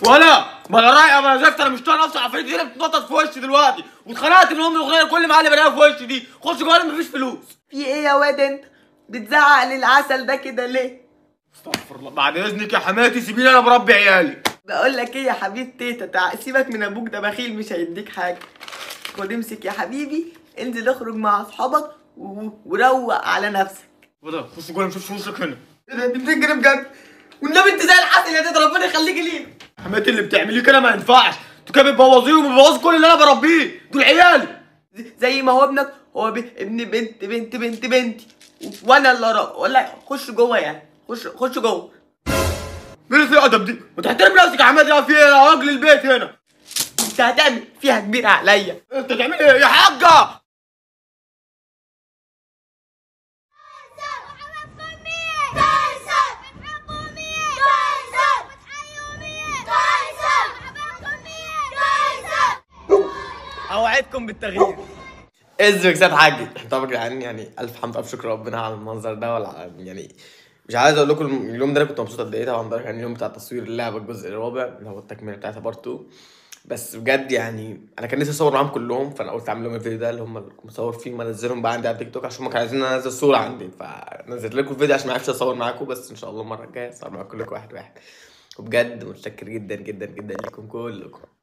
ولا ما انا رايق ما انا زفت انا مش طايق نفسي عفريت هنا بتنطط في وشي دلوقتي واتخنقت من ام الاغنيه كل ما اللي بلاقيها في وشي دي خش جوه مفيش فلوس في ايه يا واد انت بتزعق للعسل ده كده ليه استغفر الله بعد اذنك يا حماتي سيبيني انا بربي عيالي بقول لك ايه يا حبيب تيتا تع... سيبك من ابوك ده بخيل مش هيديك حاجه خد امسك يا حبيبي انزل اخرج مع اصحابك و... وروق على نفسك وده خش جوه مشوفش وشك هنا ايه ده دي 200 جنيه بجد والنبي انت زي العسل يا تيتا ربنا يخليكي لينا حماتي اللي بتعمليه كده ما ينفعش انتوا كده بتبوظيهم وبتبوظوا كل اللي انا بربيه دول عيالي زي- زي ما هو ابنك هو ب... ابن بنت بنت بنت بنتي و- وانا اللي ارى ولا خش جوه يعني خش خش جوه مين اللي في الادب دي؟ ما تحترم نفسك يا حماتي يا في ايه يا راجل البيت هنا انت هتعمل فيها كبير عليا انت تعمل ايه يا حاجه اوعدكم بالتغيير ازيك سيد حاجي طبعا يا جدعان يعني الف حمد الف شكر ربنا على المنظر ده ولا يعني مش عايز اقول لكم اليوم ده انا كنت مبسوط قد ايه طبعا ده كان اليوم بتاع تصوير اللعبه الجزء الرابع اللي هو التكمله بتاعتها بارت 2 بس بجد يعني انا كان نفسي اصور معاهم كلهم فانا قلت اعمل لهم الفيديو ده اللي هم اللي كنت مصور فيه وانزلهم بقى عندي على تيك توك عشان هم كانوا عايزين ان انا انزل صوره عندي فنزلت لكم الفيديو عشان ما اعرفش اصور معاكم بس ان شاء الله المره الجايه اصور معاكم كلكم واحد واحد وبجد متشكر جدا جدا جدا لكم كلكم